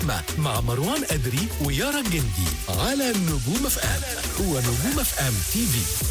مع مروان أدري ويارا الجندي على نجوم اف ام هو نجوم اف ام تي في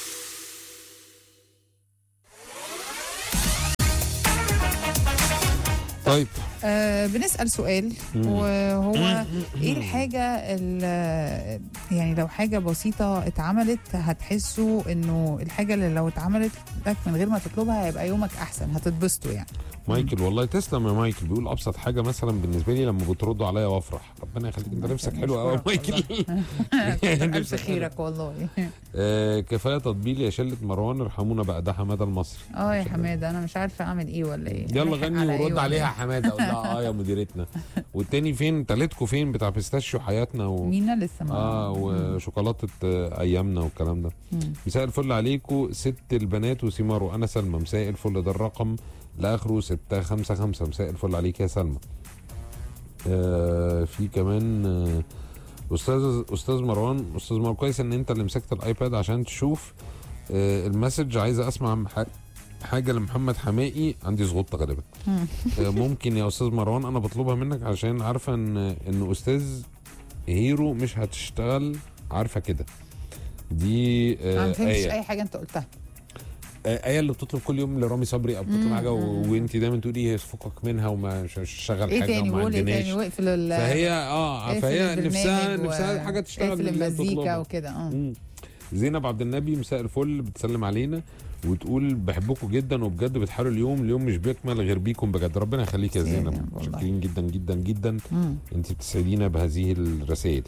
طيب آه بنسأل سؤال وهو ايه الحاجة ال- يعني لو حاجة بسيطة اتعملت هتحسوا انه الحاجة اللي لو اتعملت لك من غير ما تطلبها هيبقى يومك احسن هتتبسطوا يعني مايكل والله تسلم يا مايكل بيقول ابسط حاجه مثلا بالنسبه لي لما بتردوا عليا وافرح ربنا يخليك انت نفسك حلو قوي يا نشكرك مايكل ألف نفسك حلو. خيرك والله آه كفايه تطبيل يا شله مروان ارحمونا بقى ده حماده المصري اه يا حماده انا مش عارفه اعمل ايه ولا ايه يلا ألحق غني على إيه ورد ولا عليها يا إيه؟ حماده قول لها اه يا مديرتنا والتاني فين تالتكو فين بتاع بيستاشيو حياتنا و... مينا لسه ما اه وشوكولاته آه، ايامنا والكلام ده مم. مساء الفل عليكم ست البنات وسيمار وانا سلمى مساء الفل ده الرقم لاخره 655 مساء الفل عليك يا سلمى آه في كمان آه استاذ استاذ مروان استاذ مروان كويس ان انت اللي مسكت الايباد عشان تشوف آه المسج عايزه اسمع ح- حاجه لمحمد حمائي عندي زغطه غالبا مم. آه ممكن يا استاذ مروان انا بطلبها منك عشان عارفه ان ان استاذ هيرو مش هتشتغل عارفه كده دي انا آه ما فهمتش آية. اي حاجه انت قلتها آه، آية اللي بتطلب كل يوم لرامي صبري او بتطلب مم، حاجه و- مم. وانت دايما تقولي فكك منها وما ش- ش- شغل ايه حاجه تاني وما قول ايه عندناش تاني واقفل ال فهي اه اقفل فهي البرنامج نفسها و- نفسها حاجه تشتغل اقفل باللي هي المزيكا بتطلبها. وكده اه مم. زينب عبد النبي مساء الفل بتسلم علينا وتقول بحبكم جدا وبجد بتحاروا اليوم اليوم مش بيكمل غير بيكم بجد ربنا يخليك يا يا زينب زينب والله. شاكرين جدا جدا جدا مم. انت بتسعدينا بهذه الرسائل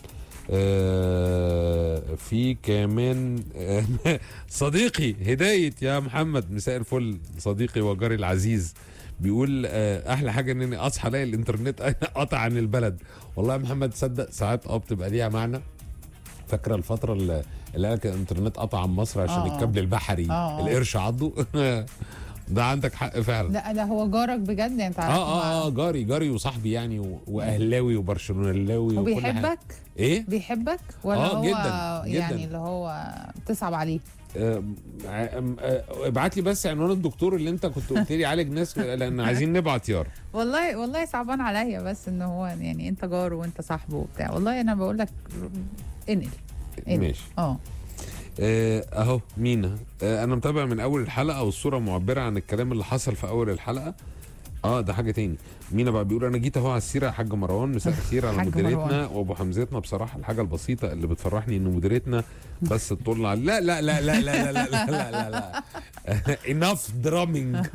آه في كمان آه صديقي هداية يا محمد مساء الفل صديقي وجاري العزيز بيقول آه احلى حاجه اني اصحى الاقي الانترنت قطع عن البلد والله يا محمد تصدق ساعات اه بتبقى ليها معنى فاكره الفتره اللي اللي قالك الانترنت قطع عن مصر عشان آه. الكابل البحري آه، آه. القرش عضه ده عندك حق فعلا لا ده هو جارك بجد يعني انت عارف اه اه اه جاري جاري وصاحبي يعني و- واهلاوي وبرشلوناوي وكل حاجة. وبيحبك ايه بيحبك ولا آه، هو جداً، يعني جداً. اللي هو بتصعب عليه آم، آم، آه، ابعت لي بس عنوان الدكتور اللي انت كنت قلت لي عالج ناس لان عايزين نبعت يار والله والله صعبان عليا بس ان هو يعني انت جاره وانت صاحبه وبتاع والله انا بقول لك انقل انقل. ماشي اه آه، اهو مينا آه، انا متابع من اول الحلقه والصوره معبره عن الكلام اللي حصل في اول الحلقه اه ده حاجه تاني مينا بقى بيقول انا جيت اهو على السيره يا حاج مروان مساء الخير على حاج مديرتنا مروان. وابو حمزتنا بصراحه الحاجه البسيطه اللي بتفرحني ان مديرتنا بس تطل على لا لا لا لا لا لا لا لا لا لا enough drumming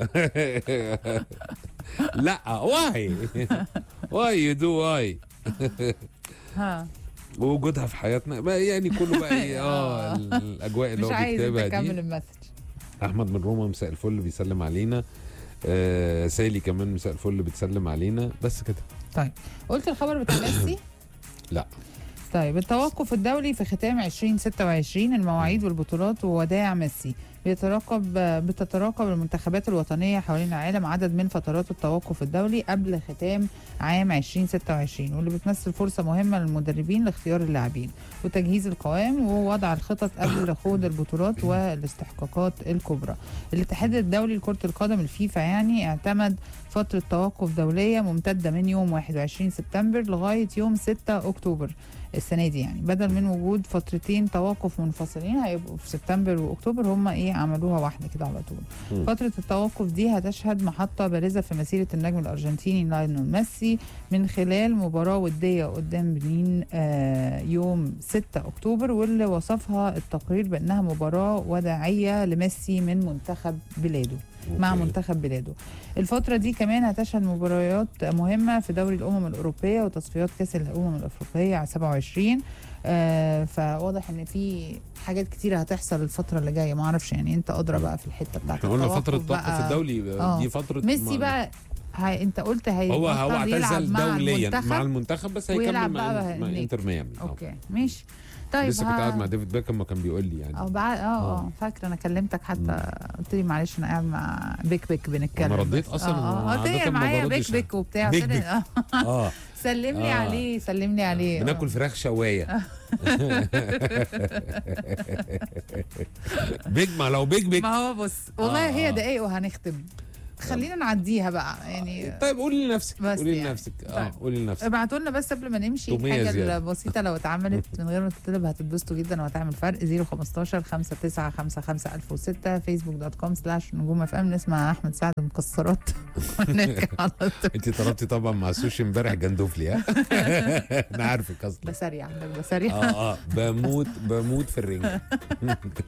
لا واي واي يو دو واي ها ووجودها في حياتنا بقى يعني كله بقى ايه اه الاجواء اللي مش هو عايز انت بيكتبها تكمل دي المسج احمد من روما مساء الفل بيسلم علينا آه سالي كمان مساء الفل بتسلم علينا بس كده طيب قلت الخبر بتاع ميسي لا طيب التوقف الدولي في ختام 2026 المواعيد والبطولات ووداع ميسي بيتراقب بتتراقب المنتخبات الوطنية حوالين العالم عدد من فترات التوقف الدولي قبل ختام عام 2026 واللي بتمثل فرصة مهمة للمدربين لاختيار اللاعبين وتجهيز القوام ووضع الخطط قبل خوض البطولات والاستحقاقات الكبرى. الاتحاد الدولي لكرة القدم الفيفا يعني اعتمد فترة توقف دولية ممتدة من يوم 21 سبتمبر لغاية يوم 6 أكتوبر السنة دي يعني بدل من وجود فترتين توقف منفصلين هيبقوا في سبتمبر وأكتوبر هم إيه عملوها واحدة كده على طول مم. فترة التوقف دي هتشهد محطة بارزة في مسيرة النجم الأرجنتيني لايونيل ميسي من خلال مباراة ودية قدام بنين آه يوم 6 أكتوبر واللي وصفها التقرير بأنها مباراة وداعية لميسي من منتخب بلاده مع أوكي. منتخب بلاده الفترة دي كمان هتشهد مباريات مهمة في دوري الأمم الأوروبية وتصفيات كأس الأمم الأفريقية على 27 آه فواضح ان في حاجات كتيرة هتحصل الفترة اللي جاية ما اعرفش يعني انت ادرى بقى في الحتة بتاعت احنا قلنا التوقف فتره التوقف بقى. الدولي آه. دي فتره ميسي ما- بقى هاي انت قلت هي هو هو اعتزل مع دوليا المنتخب. مع المنتخب بس هيكمل ويلعب مع, بقى مع هناك. انتر ميامي آه. اوكي ماشي طيب لسه كنت ها- قاعد مع ديفيد بيكهام ما كان بيقول لي يعني اه بعد اه اه آه. فاكره انا كلمتك حتى قلت لي معلش انا قاعد مع بيك بيك بنتكلم أنا رديت بس. أصلاً، اه اه قلت عادة لي ما معايا بردش. بيك بيك وبتاع بيك قلت لي- بيك. آه. اه سلم لي آه. عليه سلم لي عليه بناكل فراخ شوايه بيج ما لو بيج بيج ما هو بص والله آه، هي آه. دقايق وهنختم خلينا نعديها بقى يعني طيب قولي لنفسك بس قولي يعني. لنفسك اه طيب. قولي لنفسك ابعتوا لنا بس قبل ما نمشي تومية الحاجه زيادة. البسيطه لو اتعملت من غير ما تطلب هتتبسطوا جدا وهتعمل فرق 015 59 55 1006 فيسبوك دوت كوم سلاش نجوم اف ام نسمع احمد سعد مكسرات ونرجع على طول انت طلبتي طبعا مع السوشي امبارح جندوفلي ها انا عارفك اصلا بسريع عندك بسريع اه اه بموت بموت في الرنجة